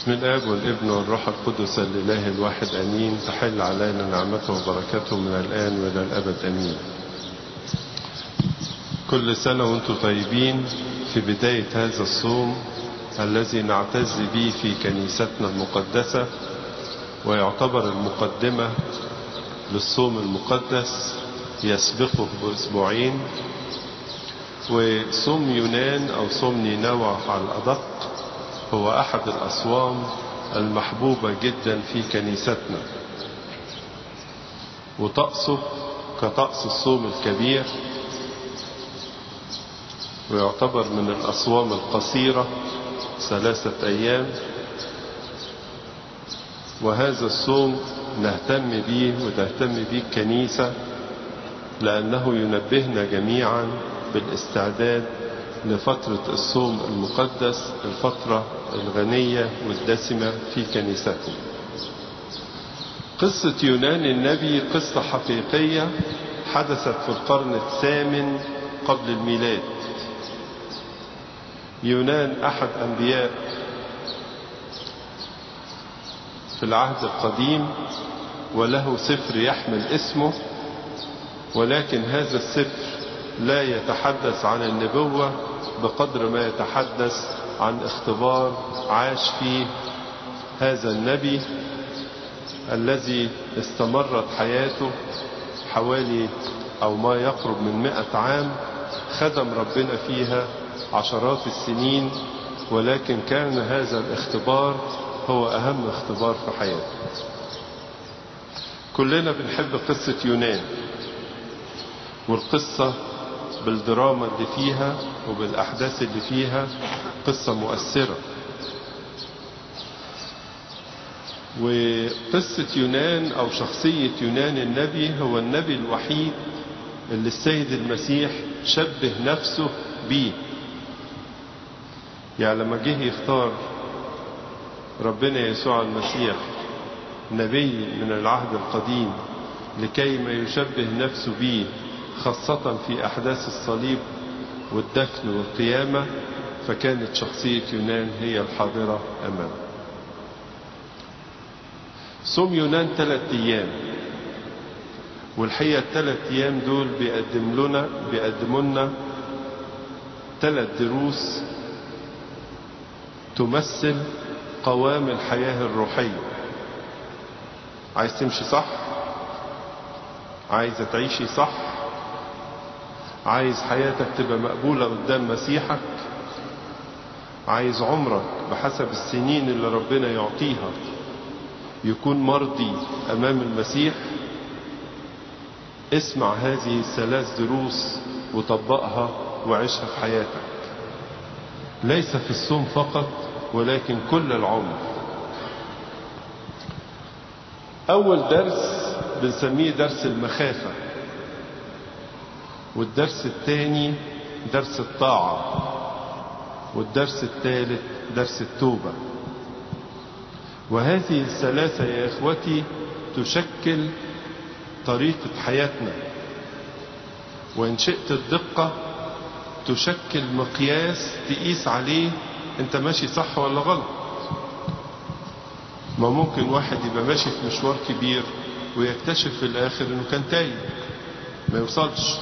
بسم الاب والابن والروح القدس الاله الواحد امين تحل علينا نعمته وبركاته من الان والى الابد امين كل سنه وانتم طيبين في بدايه هذا الصوم الذي نعتز به في كنيستنا المقدسه ويعتبر المقدمه للصوم المقدس يسبقه باسبوعين وصوم يونان او صوم نينوى على الادق هو احد الاصوام المحبوبه جدا في كنيستنا وطقسه كطقس الصوم الكبير ويعتبر من الاصوام القصيره ثلاثه ايام وهذا الصوم نهتم به وتهتم به الكنيسه لانه ينبهنا جميعا بالاستعداد لفترة الصوم المقدس الفترة الغنية والدسمة في كنيستنا قصة يونان النبي قصة حقيقية حدثت في القرن الثامن قبل الميلاد يونان أحد أنبياء في العهد القديم وله سفر يحمل اسمه ولكن هذا السفر لا يتحدث عن النبوة بقدر ما يتحدث عن اختبار عاش فيه هذا النبي الذي استمرت حياته حوالي أو ما يقرب من مئة عام خدم ربنا فيها عشرات السنين ولكن كان هذا الاختبار هو أهم اختبار في حياته كلنا بنحب قصة يونان والقصة بالدراما اللي فيها وبالأحداث اللي فيها قصة مؤثرة وقصة يونان أو شخصية يونان النبي هو النبي الوحيد اللي السيد المسيح شبه نفسه بيه يعني لما جه يختار ربنا يسوع المسيح نبي من العهد القديم لكي ما يشبه نفسه بيه خاصة في أحداث الصليب والدفن والقيامة فكانت شخصية يونان هي الحاضرة أمامه صوم يونان ثلاث أيام والحقيقة الثلاث أيام دول بيقدم لنا بيقدموا لنا ثلاث دروس تمثل قوام الحياة الروحية عايز تمشي صح عايزة تعيشي صح عايز حياتك تبقى مقبولة قدام مسيحك عايز عمرك بحسب السنين اللي ربنا يعطيها يكون مرضي أمام المسيح اسمع هذه الثلاث دروس وطبقها وعيشها في حياتك ليس في الصوم فقط ولكن كل العمر أول درس بنسميه درس المخافة والدرس الثاني درس الطاعة والدرس الثالث درس التوبة وهذه الثلاثة يا إخوتي تشكل طريقة حياتنا وإن شئت الدقة تشكل مقياس تقيس عليه أنت ماشي صح ولا غلط ما ممكن واحد يبقى ماشي في مشوار كبير ويكتشف في الآخر أنه كان تايه ما يوصلش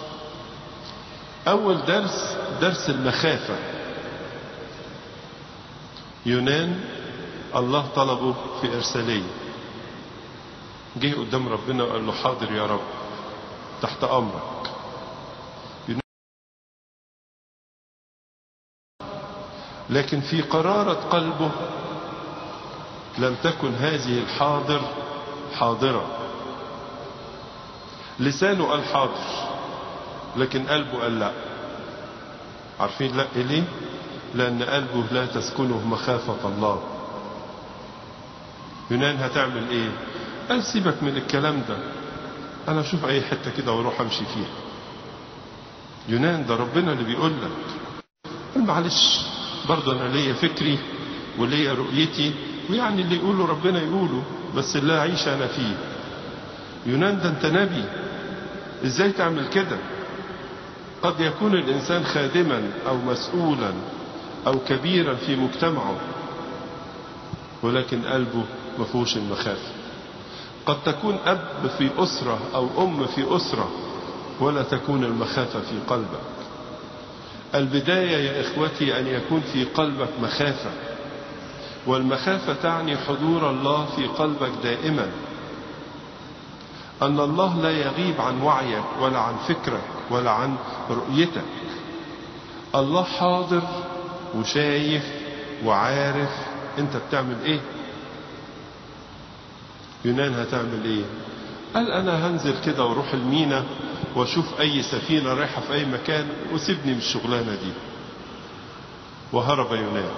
أول درس درس المخافة يونان الله طلبه في إرسالية جه قدام ربنا وقال له حاضر يا رب تحت أمرك لكن في قرارة قلبه لم تكن هذه الحاضر حاضرة لسانه قال حاضر لكن قلبه قال لا عارفين لا ليه لأن قلبه لا تسكنه مخافة الله يونان هتعمل ايه قال سيبك من الكلام ده انا اشوف اي حتة كده واروح امشي فيها يونان ده ربنا اللي بيقول لك قال معلش برضه انا ليا فكري وليا رؤيتي ويعني اللي يقوله ربنا يقوله بس اللي اعيش انا فيه يونان ده انت نبي ازاي تعمل كده قد يكون الإنسان خادما أو مسؤولا أو كبيرا في مجتمعه ولكن قلبه ما فيهوش المخافة قد تكون أب في أسرة أو أم في أسرة ولا تكون المخافة في قلبك البداية يا إخوتي أن يكون في قلبك مخافة والمخافة تعني حضور الله في قلبك دائما أن الله لا يغيب عن وعيك ولا عن فكرك ولا عن رؤيتك الله حاضر وشايف وعارف انت بتعمل ايه يونان هتعمل ايه قال انا هنزل كده واروح المينا واشوف اي سفينة رايحة في اي مكان وسيبني من الشغلانة دي وهرب يونان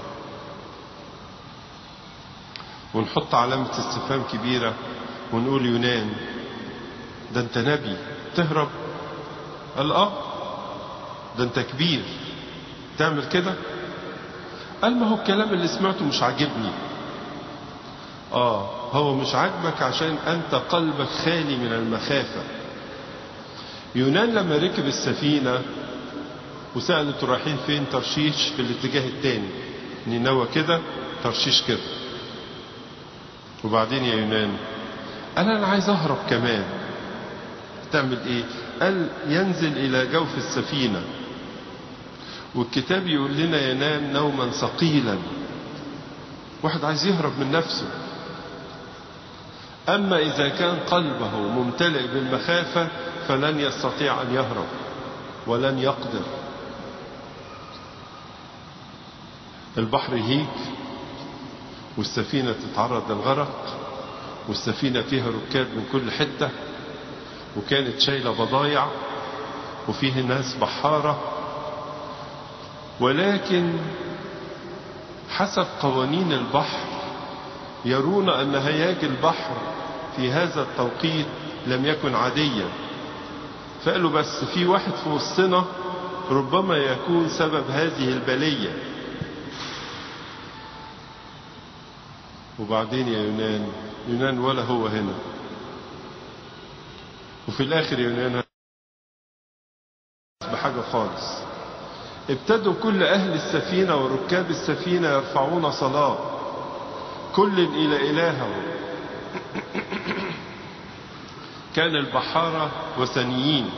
ونحط علامة استفهام كبيرة ونقول يونان ده انت نبي تهرب قال اه ده انت كبير تعمل كده قال ما هو الكلام اللي سمعته مش عاجبني اه هو مش عاجبك عشان انت قلبك خالي من المخافة يونان لما ركب السفينة وسألته رايحين فين ترشيش في الاتجاه التاني نينوى كده ترشيش كده وبعدين يا يونان قال انا عايز اهرب كمان تعمل ايه قال ينزل الى جوف السفينة والكتاب يقول لنا ينام نوما ثقيلا واحد عايز يهرب من نفسه أما إذا كان قلبه ممتلئ بالمخافة فلن يستطيع أن يهرب ولن يقدر البحر يهيج والسفينة تتعرض للغرق والسفينة فيها ركاب من كل حتة وكانت شايلة بضايع وفيه ناس بحارة ولكن حسب قوانين البحر يرون أن هياج البحر في هذا التوقيت لم يكن عاديا فقالوا بس في واحد في وسطنا ربما يكون سبب هذه البلية وبعدين يا يونان يونان ولا هو هنا وفي الآخر يونان بحاجة خالص ابتدوا كل أهل السفينة وركاب السفينة يرفعون صلاة كل إلى إلهه كان البحارة وثنيين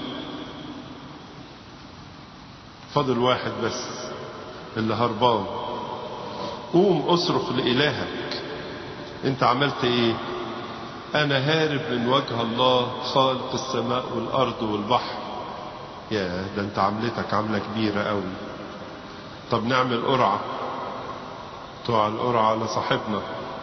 فضل واحد بس اللي هربان قوم اصرخ لإلهك انت عملت ايه انا هارب من وجه الله خالق السماء والارض والبحر يا ده انت عملتك عملة كبيرة قوي طب نعمل قرعة تقع القرعة على صاحبنا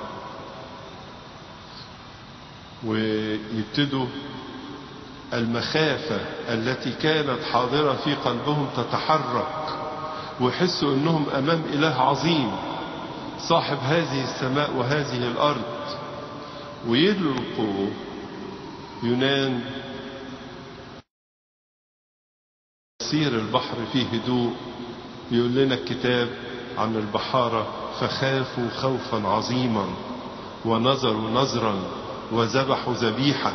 ويبتدوا المخافة التي كانت حاضرة في قلبهم تتحرك ويحسوا انهم امام اله عظيم صاحب هذه السماء وهذه الارض ويلقوا يونان يسير البحر فيه هدوء يقول لنا الكتاب عن البحارة فخافوا خوفا عظيما ونظروا نظرا وذبحوا ذبيحة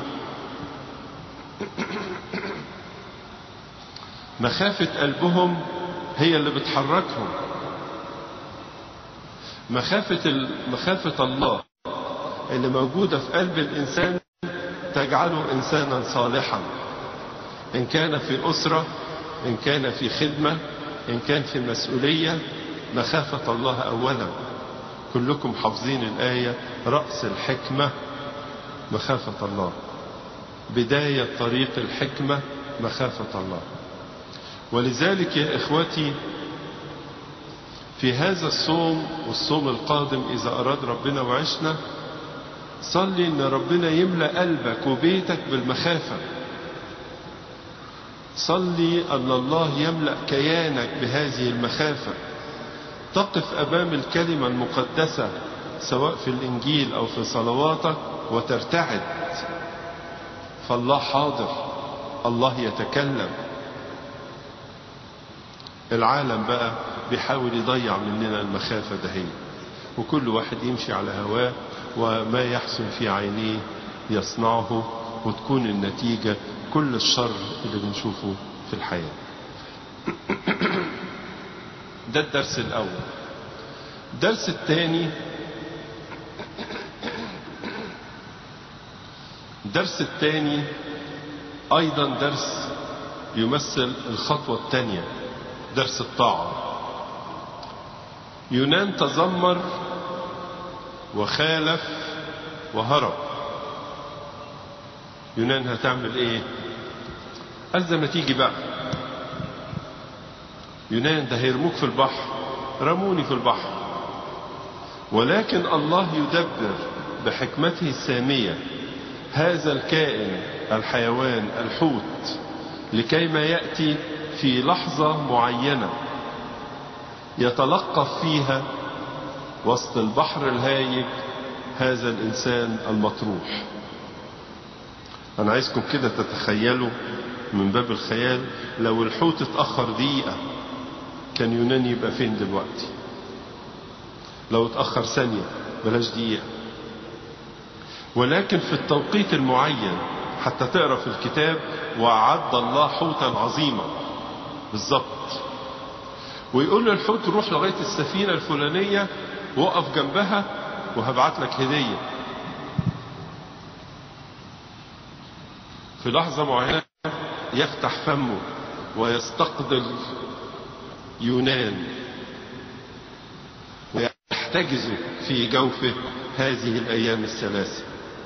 مخافة قلبهم هي اللي بتحركهم مخافة مخافة الله اللي موجودة في قلب الإنسان تجعله إنسانا صالحا إن كان في أسرة إن كان في خدمة إن كان في مسؤولية مخافة الله أولا كلكم حافظين الآية رأس الحكمة مخافة الله بداية طريق الحكمة مخافة الله ولذلك يا إخوتي في هذا الصوم والصوم القادم إذا أراد ربنا وعشنا صلي إن ربنا يملأ قلبك وبيتك بالمخافة صلي أن الله يملأ كيانك بهذه المخافة تقف أمام الكلمة المقدسة سواء في الإنجيل أو في صلواتك وترتعد فالله حاضر الله يتكلم العالم بقى بيحاول يضيع مننا المخافة دهي وكل واحد يمشي على هواه وما يحسن في عينيه يصنعه وتكون النتيجة كل الشر اللي بنشوفه في الحياة ده الدرس الأول الدرس الثاني الدرس الثاني أيضا درس يمثل الخطوة الثانية درس الطاعة يونان تذمر وخالف وهرب يونان هتعمل ايه قال زي ما تيجي بقى يونان ده هيرموك في البحر رموني في البحر ولكن الله يدبر بحكمته السامية هذا الكائن الحيوان الحوت لكيما يأتي في لحظة معينة يتلقف فيها وسط البحر الهايج هذا الإنسان المطروح أنا عايزكم كده تتخيلوا من باب الخيال لو الحوت اتأخر دقيقة كان يونان يبقى فين دلوقتي لو اتأخر ثانية بلاش دقيقة ولكن في التوقيت المعين حتى تقرا في الكتاب وأعد الله حوتا عظيما بالظبط ويقول للحوت روح لغاية السفينة الفلانية وقف جنبها وهبعت لك هدية في لحظة معينة يفتح فمه ويستقبل يونان ويحتجز في جوفه هذه الأيام الثلاثة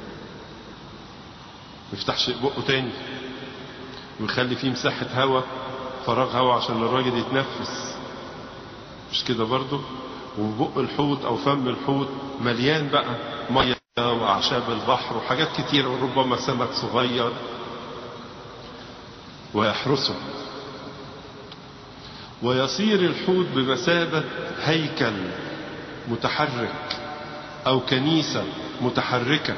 يفتحش بقه تاني ويخلي فيه مساحة هواء فراغ هواء عشان الراجل يتنفس مش كده برضه وبق الحوت او فم الحوت مليان بقى ميه واعشاب البحر وحاجات كتيره وربما سمك صغير ويحرسه ويصير الحوت بمثابه هيكل متحرك او كنيسه متحركه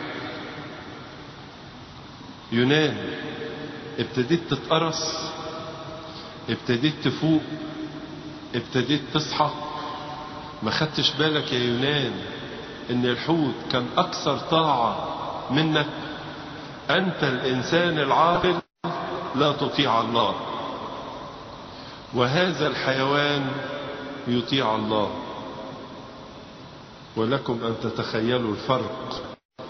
يونان ابتديت تتقرص ابتديت تفوق ابتديت تصحى ما خدتش بالك يا يونان ان الحوت كان اكثر طاعة منك انت الانسان العاقل لا تطيع الله وهذا الحيوان يطيع الله ولكم ان تتخيلوا الفرق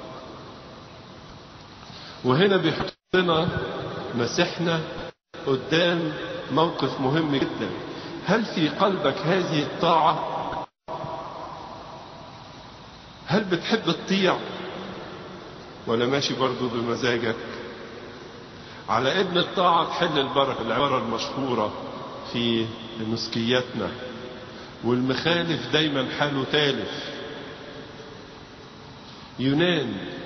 وهنا بيحطنا مسيحنا قدام موقف مهم جدا هل في قلبك هذه الطاعة هل بتحب تطيع ولا ماشي برضو بمزاجك على ابن الطاعة تحل البركة العبارة المشهورة في نسكياتنا والمخالف دايما حاله تالف يونان